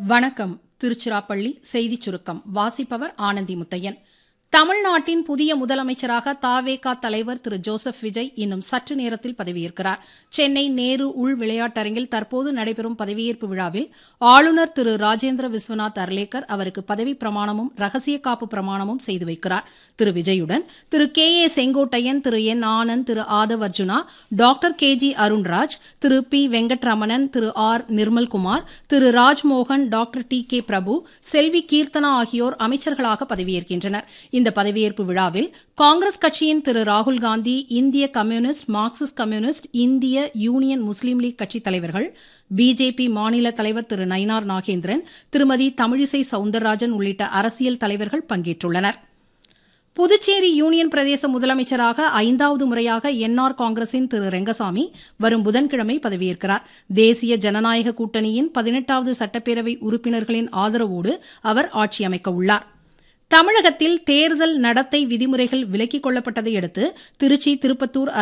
வணக்கம் திருச்சிராப்பள்ளி செய்திச் சுருக்கம் வாசிப்பவர் ஆனந்தி முத்தையன் தமிழ்நாட்டின் புதிய முதலமைச்சராக தாவேகா தலைவர் திரு ஜோசப் விஜய் இன்னும் சற்று நேரத்தில் பதவியேற்கிறார் சென்னை நேரு உள் விளையாட்டரங்கில் தற்போது நடைபெறும் பதவியேற்பு விழாவில் ஆளுநர் திரு ராஜேந்திர விஸ்வநாத் அர்லேக்கர் அவருக்கு பதவி பிரமாணமும் ரகசிய காப்பு பிரமாணமும் செய்து வைக்கிறார் திரு விஜயுடன் Thiru K A Sengottaiyan Thiru N Anand Thiru Aadhav Arjuna doctor K G Arunraj Thiru P Venkatramanan Thiru R Nirmalkumar Thiru Rajmohan doctor T K Prabhu Selvi Keerthana ஆகியோர் அமைச்சர்களாக பதவியேற்கின்றனர் இந்த பதவியேற்பு விழாவில் காங்கிரஸ் கட்சியின் திரு ராகுல் காந்தி இந்திய கம்யூனிஸ்ட் மார்க்சிஸ்ட் கம்யூனிஸ்ட் இந்திய யூனியன் முஸ்லீம் லீக் கட்சித் தலைவர்கள் பிஜேபி மாநில தலைவர் திரு நயினார் நாகேந்திரன் திருமதி தமிழிசை சவுந்தரராஜன் உள்ளிட்ட அரசியல் தலைவர்கள் பங்கேற்றுள்ளனர் புதுச்சேரி யூனியன் பிரதேச முதலமைச்சராக ஐந்தாவது முறையாக என்ஆர் காங்கிரசின் திரு ரெங்கசாமி வரும் புதன்கிழமை பதவியேற்கிறார் தேசிய ஜனநாயக கூட்டணியின் பதினெட்டாவது சட்டப்பேரவை உறுப்பினர்களின் ஆதரவோடு அவர் ஆட்சி அமைக்க உள்ளார் தமிழகத்தில் தேர்தல் நடத்தை விதிமுறைகள் விலக்கிக் கொள்ளப்பட்டதை அடுத்து திருச்சி திருப்பத்தூர்